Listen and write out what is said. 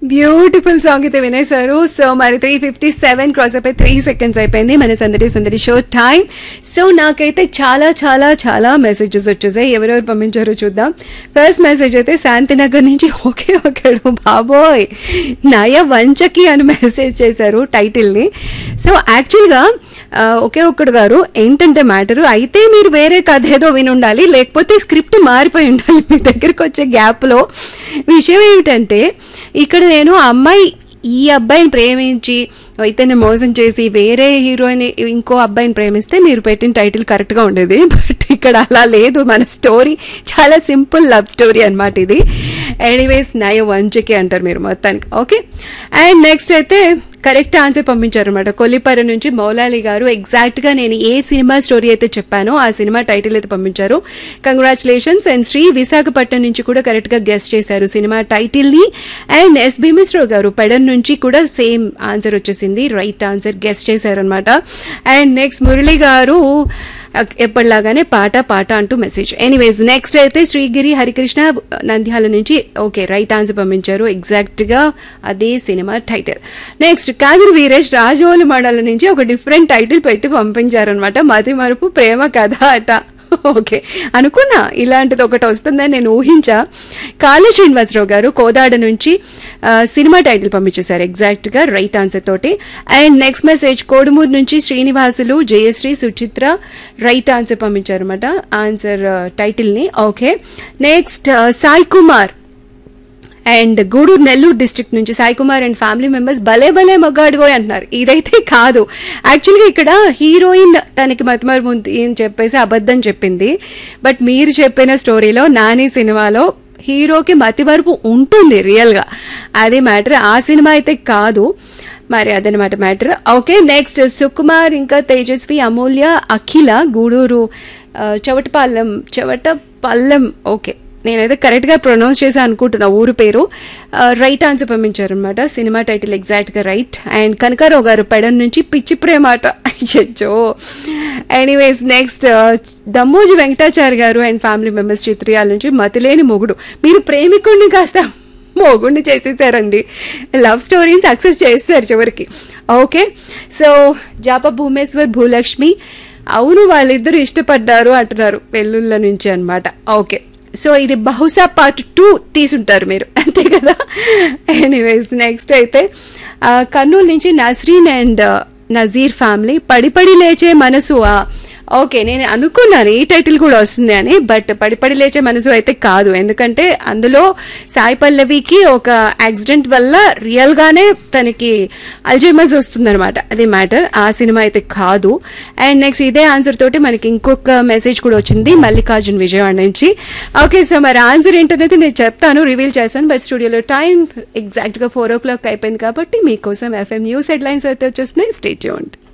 beautiful song అయితే వినేశారు so మరి త్రీ ఫిఫ్టీ సెవెన్ క్రాస్ అయిపోయి త్రీ సెకండ్స్ అయిపోయింది మన సందడి సందడి షో టైం సో నాకైతే చాలా చాలా చాలా మెసేజెస్ వచ్చేసాయి ఎవరెవరు పంపించారో చూద్దాం ఫస్ట్ మెసేజ్ అయితే శాంతినగర్ నుంచి ఒకే ఒకడు బాబోయ్ నయ వంచకి అని మెసేజ్ చేశారు టైటిల్ని సో యాక్చువల్గా ఆ, ఒకే ఒక్కడు గారు ఏంటంటే మ్యాటరు అయితే మీరు వేరే కథ ఏదో విని ఉండాలి లేకపోతే స్క్రిప్ట్ మారిపోయి ఉండాలి మీ దగ్గరికి వచ్చే గ్యాప్లో విషయం ఏమిటంటే ఇక్కడ నేను ఆ అమ్మాయి ఈ అబ్బాయిని ప్రేమించి అయితేనే మోసం చేసి వేరే హీరోయిన్ ఇంకో అబ్బాయిని ప్రేమిస్తే మీరు పెట్టిన టైటిల్ కరెక్ట్గా ఉండేది బట్ ఇక్కడ అలా లేదు మన స్టోరీ చాలా సింపుల్ లవ్ స్టోరీ అన్నమాట ఇది ఎనీవేస్ నయ వంచకి అంటారు మీరు మొత్తానికి ఓకే అండ్ నెక్స్ట్ అయితే కరెక్ట్ ఆన్సర్ పంపించారు అనమాట కొల్లిపర నుంచి మౌలాలి గారు ఎగ్జాక్ట్గా నేను ఏ సినిమా స్టోరీ అయితే చెప్పానో ఆ సినిమా టైటిల్ అయితే పంపించారు కంగ్రాచులేషన్స్ అండ్ శ్రీ విశాఖపట్నం నుంచి కూడా కరెక్ట్గా గెస్ట్ చేశారు సినిమా టైటిల్ని అండ్ ఎస్ భీమేశ్వరరావు గారు పెడన్ నుంచి కూడా సేమ్ ఆన్సర్ వచ్చేసింది రైట్ ఆన్సర్ గెస్ట్ చేశారనమాట అండ్ నెక్స్ట్ మురళి గారు ఎప్పటిలాగానే పాట పాట అంటూ మెసేజ్ ఎనీవేస్ నెక్స్ట్ అయితే శ్రీగిరి హరికృష్ణ నంద్యాల నుంచి ఓకే రైట్ ఆన్సర్ పంపించారు ఎగ్జాక్ట్ గా అదే cinema title next Kadiri Veeresh Razole మండలం నుంచి ఒక డిఫరెంట్ టైటిల్ పెట్టి పంపించారు అనమాట మతి మరుపు ప్రేమ కథ అట ఓకే అనుకున్నా ఇలాంటిది ఒకటి వస్తుందని నేను ఊహించా కాళీ శ్రీనివాసరావు గారు కోదాడ నుంచి ఆ, సినిమా టైటిల్ పంపించేశారు ఎగ్జాక్ట్ గా రైట్ ఆన్సర్ తోటి అండ్ నెక్స్ట్ మెసేజ్ కోడుమూరు నుంచి శ్రీనివాసులు జయశ్రీ సుచిత్ర రైట్ ఆన్సర్ పంపించారు అనమాట ఆన్సర్ టైటిల్ ని okay next Sai Kumar and Gudur Nellore district నుంచి Sai Kumar and family members Bhale Bhale మగాడిగోయ్ అంటున్నారు ఇదైతే కాదు యాక్చువల్గా ఇక్కడ హీరోయిన్ తనకి మతిమరుపు ఉంది అని చెప్పేసి అబద్ధం చెప్పింది బట్ మీరు చెప్పిన స్టోరీలో నాని సినిమాలో హీరోకి మతిమరుపు ఉంటుంది రియల్గా అది మ్యాటర్ ఆ సినిమా అయితే కాదు మరి అదనమాట మ్యాటర్ ఓకే నెక్స్ట్ సుకుమార్ ఇంకా తేజస్వి అమూల్య అఖిల గూడూరు ఆ, చవటపాలెం చవటపల్లెం ఓకే నేనైతే కరెక్ట్గా ప్రొనౌన్స్ చేసి అనుకుంటున్నా ఊరు పేరు రైట్ ఆన్సర్ పంపించారు అనమాట సినిమా టైటిల్ ఎగ్జాక్ట్గా రైట్ అండ్ కనకారావు గారు పెడన్ నుంచి పిచ్చి ప్రేమాట అయ్యో ఎనీవేస్ నెక్స్ట్ దమ్మోజి వెంకటాచారి గారు అండ్ ఫ్యామిలీ మెంబర్స్ చిత్రియాల నుంచి మతిలేని మొగుడు మీరు ప్రేమికుడిని కాస్త మోగుడిని చేసేసారండి లవ్ స్టోరీని సక్సెస్ చేస్తారు చివరికి ఓకే సో జాప భూమేశ్వర్ భూలక్ష్మి అవును వాళ్ళిద్దరూ ఇష్టపడ్డారు అంటున్నారు వెల్లుళ్ళ నుంచి అన్నమాట ఓకే సో ఇది బహుశా పార్ట్ టూ తీసుంటారు మీరు అంతే కదా ఎనీవేస్ నెక్స్ట్ అయితే ఆ, కర్నూలు నుంచి నస్రీన్ అండ్ నజీర్ ఫ్యామిలీ పడి పడి లేచే మనసు ఆ, ఓకే నేను అనుకున్నాను ఈ టైటిల్ కూడా వస్తుంది అని బట్ పడి పడి లేచే మనసు అయితే కాదు ఎందుకంటే అందులో సాయి పల్లవికి ఒక యాక్సిడెంట్ వల్ల రియల్ గానే తనకి అల్జైమర్స్ వస్తుందన్నమాట అది మ్యాటర్ ఆ సినిమా అయితే కాదు అండ్ నెక్స్ట్ ఇదే ఆన్సర్ తోటి మనకి ఇంకొక మెసేజ్ కూడా వచ్చింది మల్లికార్జున్ విజయవాడ నుంచి ఓకే సో మరి ఆన్సర్ ఏంటనేది నేను చెప్తాను రివీల్ చేస్తాను బట్ స్టూడియోలో టైం ఎగ్జాక్ట్ గా ఫోర్ ఓ క్లాక్ అయిపోయింది కాబట్టి మీకోసం ఎఫ్ఎం న్యూస్ హెడ్ లైన్స్ అయితే వచ్చేస్తున్నాయి స్టేట్ చేయండి